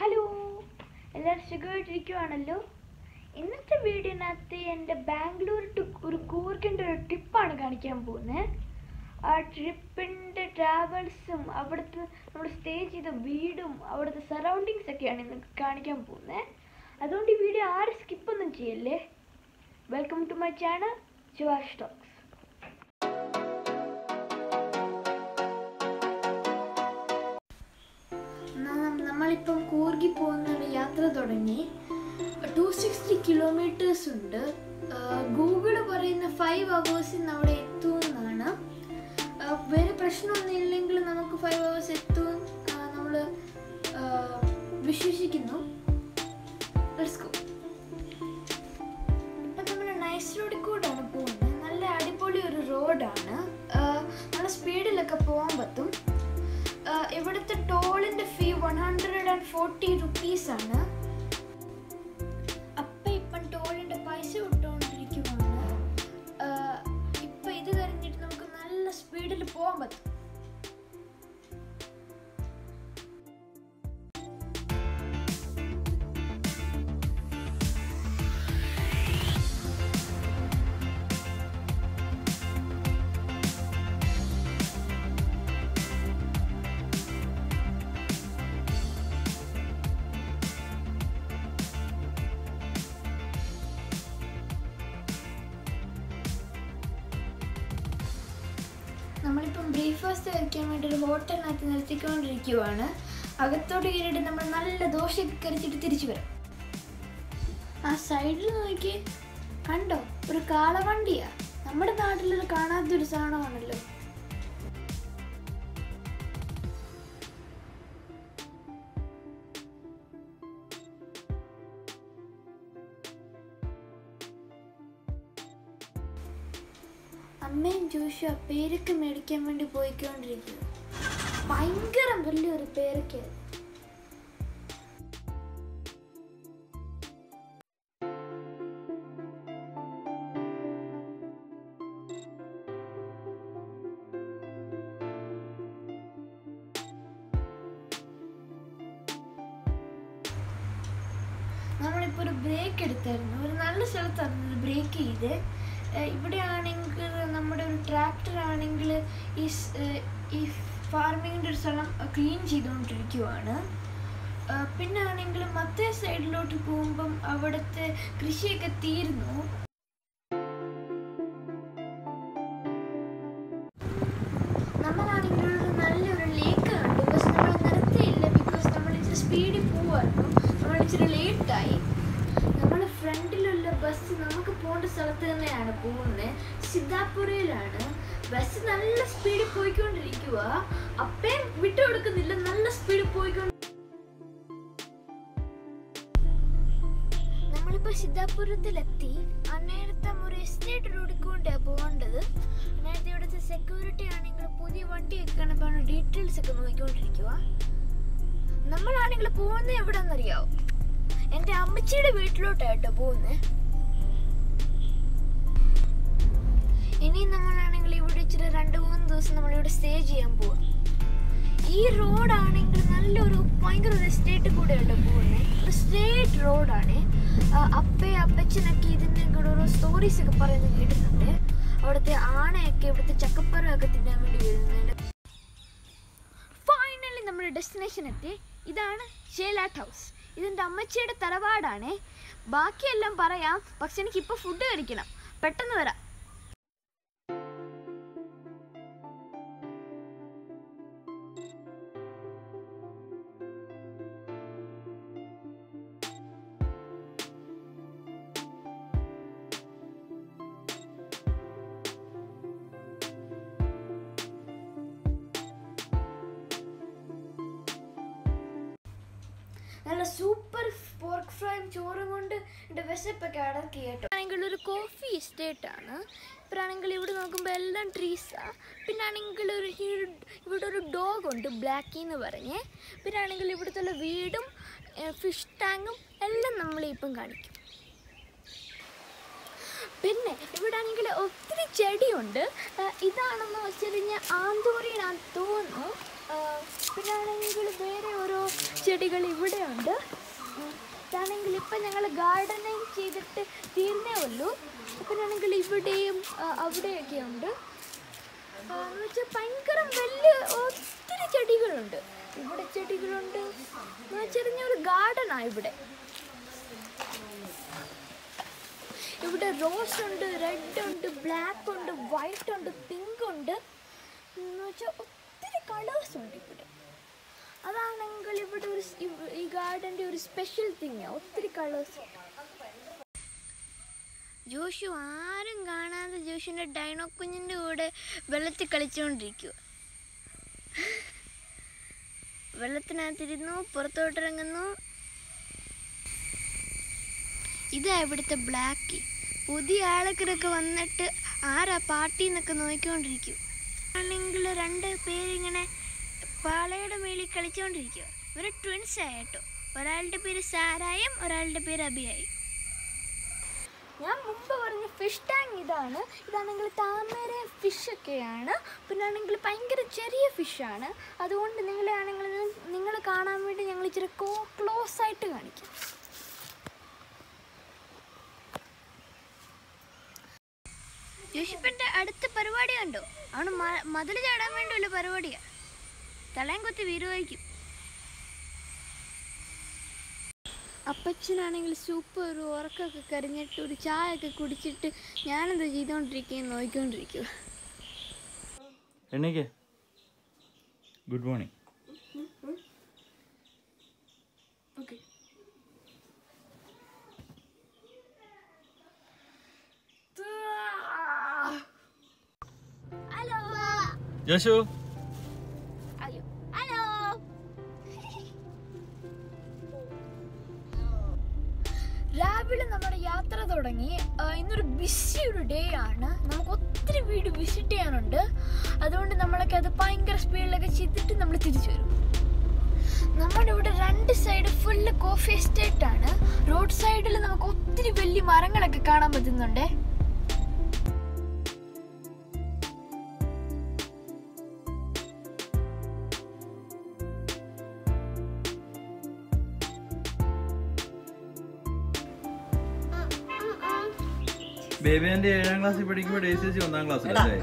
Hello എല്ലാവരും സുഖമായിട്ടിരിക്കുവാണല്ലോ ഇന്നത്തെ വീഡിയോനകത്ത് എൻ്റെ ബാംഗ്ലൂർ ടു ഒരു കൂർഗിൻ്റെ ഒരു ട്രിപ്പാണ് കാണിക്കാൻ പോകുന്നത് ആ ട്രിപ്പിൻ്റെ ട്രാവൽസും അവിടുത്തെ നമ്മൾ സ്റ്റേ ചെയ്ത വീടും അവിടുത്തെ സറൗണ്ടിങ്സ് ഒക്കെയാണ് ഇന്ന് കാണിക്കാൻ പോകുന്നത് അതുകൊണ്ട് ഈ വീഡിയോ ആരും സ്കിപ്പൊന്നും ചെയ്യല്ലേ welcome to my channel Joash talks നമ്മളിപ്പം കൂർഗി പോകുന്ന ഒരു യാത്ര തുടങ്ങി ടു സിക്സ്റ്റി കിലോമീറ്റേഴ്സ് ഉണ്ട് ഗൂഗിൾ പറയുന്ന ഫൈവ് അവേഴ്സിൽ അവിടെ എത്തുമെന്നാണ് ആ, വേറെ പ്രശ്നമൊന്നും ഇല്ലെങ്കിൽ നമുക്ക് ഫൈവ് അവേഴ്സ് എത്തും നമ്മൾ വിശ്വസിക്കുന്നു Let's go. ഇപ്പം നമ്മൾ നൈസ് റോഡിൽ കൂടാണ് പോകുന്നത് നല്ല അടിപൊളി ഒരു റോഡാണ് നല്ല സ്പീഡിലൊക്കെ പോകാൻ പറ്റും ആ, ഇവിടുത്തെ ടോളിന്റെ fee one hundred and forty rupees ആണ് അപ്പൊ ഇപ്പം ടോളിന്റെ പൈസ വിട്ടുകൊണ്ടിരിക്കുവാണ് ആ, ഇപ്പൊ ഇത് കഴിഞ്ഞിട്ട് നമുക്ക് നല്ല സ്പീഡിൽ പോകാൻ പറ്റും നമ്മളിപ്പം ബ്രേക്ക്ഫാസ്റ്റ് കഴിക്കാൻ വേണ്ടി ഒരു ഹോട്ടലിനകത്ത് നിർത്തിക്കൊണ്ടിരിക്കുവാണ് അകത്തോട്ട് കയറിയിട്ട് നമ്മൾ നല്ല ദോശയൊക്കെ കഴിച്ചിട്ട് തിരിച്ചു വരാം ആ സൈഡിൽ നോക്കി കണ്ടോ ഒരു കാളവണ്ടിയാ നമ്മുടെ നാട്ടിലൊരു കാണാത്തൊരു സാധനമാണല്ലോ അമ്മയും ജോഷു ആ പേരൊക്കെ മേടിക്കാൻ വേണ്ടി പോയിക്കൊണ്ടിരിക്കുക ഭയങ്കര വലിയൊരു പേരൊക്കെ നമ്മളിപ്പോൾ ഒരു ബ്രേക്ക് എടുത്തായിരുന്നു ഒരു നല്ല സ്ഥലത്താണ് ബ്രേക്ക് ചെയ്ത് ഏഹ് ഇവിടെയാണെങ്കിൽ നമ്മുടെ ഒരു ട്രാക്ടർ ആണെങ്കിൽ ഈ സ്- ഏഹ് ഈ ഫാർമിങ്ങിൻ്റെ ഒരു സ്ഥലം ക്ലീൻ ചെയ്തുകൊണ്ടിരിക്കുവാണ് ഏഹ് പിന്നെ ആണെങ്കിൽ മറ്റേ സൈഡിലോട്ട് പോകുമ്പം അവിടുത്തെ കൃഷിയൊക്കെ തീർന്നു നമ്മളാണെങ്കിൽ ഒരു നല്ലൊരു ലേക്ക് കണ്ടു പക്ഷെ നമ്മൾ നിർത്തിയില്ല ബിക്കോസ് നമ്മൾ ഇച്ചിരി സ്പീഡിൽ പോവായിരുന്നു നമ്മൾ ഇച്ചിരി ലേറ്റായി നമ്മുടെ ഫ്രണ്ടിലുള്ള ബസ് നമുക്ക് പോകേണ്ട സ്ഥലത്ത് തന്നെയാണ് പോകുന്നത് സിദ്ധാപുരയിലാണ് ബസ് നല്ല സ്പീഡിൽ പോയിക്കൊണ്ടിരിക്കുക അപ്പേം വിട്ടുകൊടുക്കുന്നില്ല നല്ല സ്പീഡിൽ പോയിക്കൊണ്ട് നമ്മളിപ്പോ സിദ്ധാപുരത്തിലെത്തി അന്നേരത്തെ ഒരു എസ്റ്റേറ്റ് റോഡിക്കൊണ്ട് പോകേണ്ടത് അന്നേരത്തെ ഇവിടുത്തെ സെക്യൂരിറ്റി ആണെങ്കിൽ പുതിയ വണ്ടിയൊക്കെ കണ്ടപ്പോൾ ഡീറ്റെയിൽസ് ഒക്കെ നോക്കിക്കൊണ്ടിരിക്കുക നമ്മളാണെങ്കിൽ പോകുന്നത് എവിടെന്നറിയാവോ എൻ്റെ അമ്മച്ചിയുടെ വീട്ടിലോട്ടാട്ടോ പോകുന്നത് ഇനി നമ്മളാണെങ്കിൽ ഇവിടെ ഇച്ചിരി രണ്ട് മൂന്ന് ദിവസം നമ്മളിവിടെ സ്റ്റേ ചെയ്യാൻ പോവാം ഈ റോഡാണെങ്കിൽ നല്ലൊരു ഭയങ്കര ഒരു എസ്റ്റേറ്റ് കൂടെയാണ് പോകുന്നത് ഒരു സ്ട്രേറ്റ് റോഡാണ് അപ്പേ അപ്പച്ചനൊക്കെ ഇതിൻ്റെ കൂടെ ഓരോ സ്റ്റോറീസ് ഒക്കെ പറയുന്നത് കേട്ടിട്ടുണ്ട് അവിടുത്തെ ആനയൊക്കെ ഇവിടുത്തെ ചക്കപ്പറൊക്കെ തിന്നാൻ വേണ്ടി വരുന്നുണ്ട് ഫൈനലി നമ്മുടെ ഡെസ്റ്റിനേഷൻ എത്തി ഇതാണ് ഷേലാട്ട് ഹൗസ് ഇതെൻ്റെ അമ്മച്ചിയുടെ തറവാടാണ് ബാക്കിയെല്ലാം പറയാം പക്ഷെ എനിക്ക് ഇപ്പോൾ ഫുഡ് കഴിക്കണം പെട്ടെന്ന് വരാം നല്ല സൂപ്പർ പോർക്ക് ഫ്രൈയും ചോറും കൊണ്ട് എൻ്റെ വിശപ്പൊക്കെ അടക്കി കേട്ടോ ആണെങ്കിൽ ഒരു കോഫി എസ്റ്റേറ്റ് ആണ് ഇപ്പോഴാണെങ്കിൽ ഇവിടെ നോക്കുമ്പോൾ എല്ലാം ട്രീസാ പിന്നെ ആണെങ്കിൽ ഒരു ഹി- ഇവിടെ ഒരു ഡോഗ് ഉണ്ട് ബ്ലാക്കി എന്ന് പറഞ്ഞ് പിന്നെ ആണെങ്കിൽ ഇവിടുത്തെ വീടും ഫിഷ് ടാങ്കും എല്ലാം നമ്മളിപ്പം കാണിക്കും പിന്നെ ഇവിടെ ആണെങ്കിൽ ഒത്തിരി ചെടിയുണ്ട് ആ, ഇതാണെന്ന് വെച്ച് കഴിഞ്ഞാൽ ആന്തൂറിയനാന്ന് തോന്നുന്നു ആ, പിന്നെ ആണെങ്കിൽ വേറെ ഓരോ ചെടികൾ ഇവിടെയുണ്ട് ഉം, ഇതാണെങ്കിൽ ഇപ്പം ഞങ്ങൾ ഗാർഡനിങ് ചെയ്തിട്ട് തീർന്നേ ഉള്ളൂ അപ്പോഴാണെങ്കിൽ ഇവിടെയും ആ, അവിടെയൊക്കെ ഉണ്ട് ആ, എന്ന് വെച്ചാൽ ഭയങ്കര വലിയ ഒത്തിരി ചെടികളുണ്ട് ഇവിടെ ചെടികളുണ്ട് എന്ന് വെച്ചാൽ ചെറിയൊരു ഗാർഡനാണ് ഇവിടെ ഇവിടെ റോസ് ഉണ്ട് റെഡ് ഉണ്ട് ബ്ലാക്ക് ഉണ്ട് വൈറ്റ് ഉണ്ട് പിങ്ക് ഉണ്ട് എന്ന് വെച്ചാൽ ഒത്തിരി കളേഴ്സ് ഉണ്ട് ഇവിടെ അതാണെങ്കിൽ ഇവിടെ ഒരു സ് ഇവ- ഈ ഗാർഡൻ്റെ ഒരു സ്പെഷ്യൽ തിങ് ഒത്തിരി കളേഴ്സ് ജോഷു ആരും കാണാതെ ജോഷുവിൻ്റെ ഡൈനോ കുഞ്ഞിൻ്റെ കൂടെ വെള്ളത്തിൽ കളിച്ചുകൊണ്ടിരിക്കുക വെള്ളത്തിനകത്തിരുന്നു പുറത്തോട്ടിറങ്ങുന്നു ഇതാ ഇവിടുത്തെ ബ്ലാക്കി പുതിയ ആൾക്കാരൊക്കെ വന്നിട്ട് ആരാ പാർട്ടി എന്നൊക്കെ നോക്കിക്കൊണ്ടിരിക്കും ആണെങ്കിൽ രണ്ട് പേരിങ്ങനെ പാളയുടെ മേളിൽ കളിച്ചുകൊണ്ടിരിക്കുക ഇവർ ട്വിൻസ് ആയിട്ടോ ഒരാളുടെ പേര് സാരായും ഒരാളുടെ പേര് അഭിയായി ഞാൻ മുമ്പ് പറഞ്ഞ ഫിഷ് ടാങ്ക് ഇതാണ് ഇതാണെങ്കിൽ താമര ഫിഷൊക്കെയാണ് പിന്നെ ആണെങ്കിൽ ഭയങ്കര ചെറിയ ഫിഷാണ് അതുകൊണ്ട് നിങ്ങളാണെങ്കിൽ നിങ്ങൾ കാണാൻ വേണ്ടി ഞങ്ങൾ ഇച്ചിരി ക്ലോസ് ആയിട്ട് കാണിക്കും യോഷിപ്പൻ്റെ അടുത്ത പരിപാടി കണ്ടോ അവന് മതിൽ ചാടാൻ വേണ്ടിയുള്ള പരിപാടിയാ തളയും കൊത്തി വീരുമായിരിക്കും അപ്പച്ചനാണെങ്കിൽ സൂപ്പ് ഒരു ഉറക്കമൊക്കെ കരഞ്ഞിട്ട് ഒരു ചായ ഒക്കെ കുടിച്ചിട്ട് ഞാനെന്താ ചെയ്തുകൊണ്ടിരിക്കുകയും നോക്കിക്കൊണ്ടിരിക്കുക എണ്ണീക്ക് good morning okay hello Joshu അയ്യോ ഹലോ രാവിലെ നമ്മുടെ യാത്ര തുടങ്ങി ആ, ഇന്നൊരു ബിസി ഒരു ഡേ ആണ് നമുക്ക് ഒത്തിരി വീട് വിസിറ്റ് ചെയ്യാനുണ്ട് അതുകൊണ്ട് നമ്മളൊക്കെ അത് ഭയങ്കര സ്പീഡിലൊക്കെ ചെയ്തിട്ട് നമ്മൾ തിരിച്ചു വരും നമ്മുടെ ഇവിടെ രണ്ട് സൈഡ് ഫുള്ള് കോഫി എസ്റ്റേറ്റ് ആണ് റോഡ് സൈഡിൽ നമുക്ക് ഒത്തിരി വലിയ മരങ്ങളൊക്കെ കാണാൻ പറ്റുന്നുണ്ട് ബേബി എന്റെ ഏഴാം ക്ലാസ്സിൽ പഠിക്കുമ്പോൾ ഡേ ചേച്ചി ഒന്നാം ക്ലാസ്സിലല്ലേ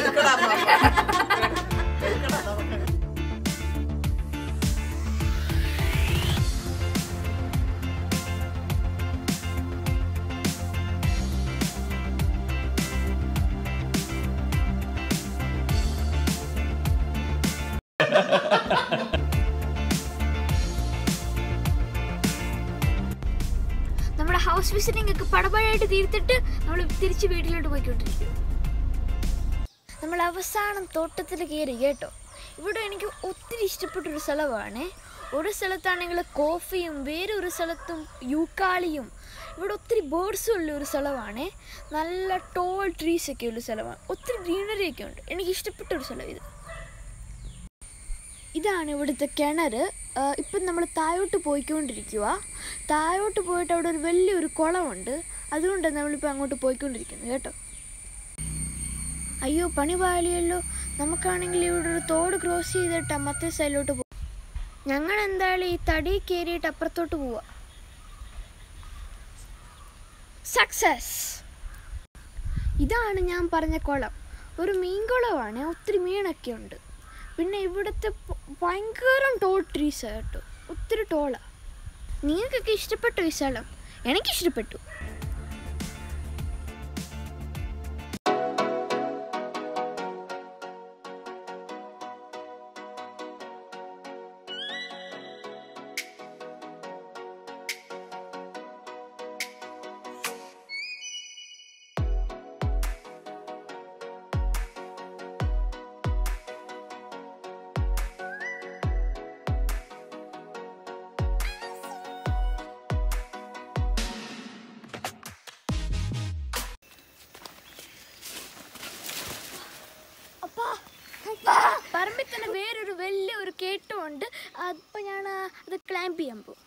നമ്മുടെ ഹൗസ് വിസിറ്റിംഗ് ഒക്കെ പടപഴയായിട്ട് തീർത്തിട്ട് നമ്മൾ തിരിച്ച് വീട്ടിലോട്ട് പോയിക്കൊണ്ടിരിക്കും നമ്മൾ അവസാനം തോട്ടത്തിൽ കയറി കേട്ടോ ഇവിടെ എനിക്ക് ഒത്തിരി ഇഷ്ടപ്പെട്ടൊരു സ്ഥലമാണ് ഒരു സ്ഥലത്താണെങ്കിൽ കോഫിയും വേറെ ഒരു സ്ഥലത്തും യൂക്കാളിയും ഇവിടെ ഒത്തിരി ബേർഡ്സും ഉള്ള ഒരു സ്ഥലമാണ് നല്ല ടോൾ ട്രീസ് ഒക്കെ ഉള്ള സ്ഥലമാണ് ഒത്തിരി ഗ്രീനറി ഒക്കെ ഉണ്ട് എനിക്ക് ഇഷ്ടപ്പെട്ട ഒരു സ്ഥലം ഇത് ഇതാണ് ഇവിടുത്തെ കിണർ ഇപ്പം നമ്മൾ താഴോട്ട് പോയിക്കൊണ്ടിരിക്കുക താഴോട്ട് പോയിട്ട് അവിടെ ഒരു വലിയൊരു കുളമുണ്ട് അതുകൊണ്ടാണ് നമ്മളിപ്പോൾ അങ്ങോട്ട് പോയിക്കൊണ്ടിരിക്കുന്നത് കേട്ടോ അയ്യോ പണി പാളിയല്ലോ നമുക്കാണെങ്കിൽ ഇവിടെ ഒരു തോട് ക്രോസ് ചെയ്തിട്ട് മറ്റേ സൈഡിലോട്ട് പോകും ഞങ്ങൾ എന്തായാലും ഈ തടി കയറിയിട്ട് അപ്പുറത്തോട്ട് പോവാ സക്സസ് ഇതാണ് ഞാൻ പറഞ്ഞ കുളം ഒരു മീൻകുളമാണ് ഒത്തിരി മീനൊക്കെ ഉണ്ട് പിന്നെ ഇവിടുത്തെ പ- ഭയങ്കരം ടോൾ ട്രീസ് കേട്ടോ ഒത്തിരി ടോളാ നിങ്ങൾക്കൊക്കെ ഇഷ്ടപ്പെട്ടു ഈ സ്ഥലം എനിക്കിഷ്ടപ്പെട്ടു പറമ്പിൽ തന്നെ വേറൊരു വലിയ ഒരു കേട്ടുമുണ്ട് അതിപ്പോൾ ഞാൻ അത് ക്ലൈംബ് ചെയ്യാൻ പോകും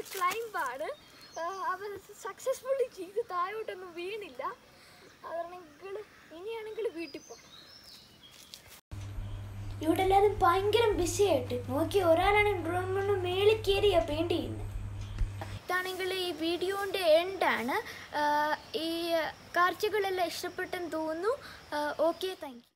ക്ലൈംബാണ് അവർ സക്സസ്ഫുള്ളി ചെയ്ത് താഴോട്ടൊന്നും വീണില്ല അതാണെങ്കിൽ ഇനിയാണെങ്കിൽ വീട്ടിൽ പോകും ഇവിടെ എല്ലാവരും ഭയങ്കര ബിസി ആയിട്ട് നോക്കി ഒരാളാണ് ഡ്രോണിന് മേളിൽ കയറിയാ പെയിൻറ് ചെയ്യുന്നത് ഇതാണെങ്കിൽ ഈ വീഡിയോൻ്റെ എൻഡാണ് ഈ കാഴ്ചകളെല്ലാം ഇഷ്ടപ്പെട്ടെന്ന് തോന്നുന്നു ഓക്കെ താങ്ക് യു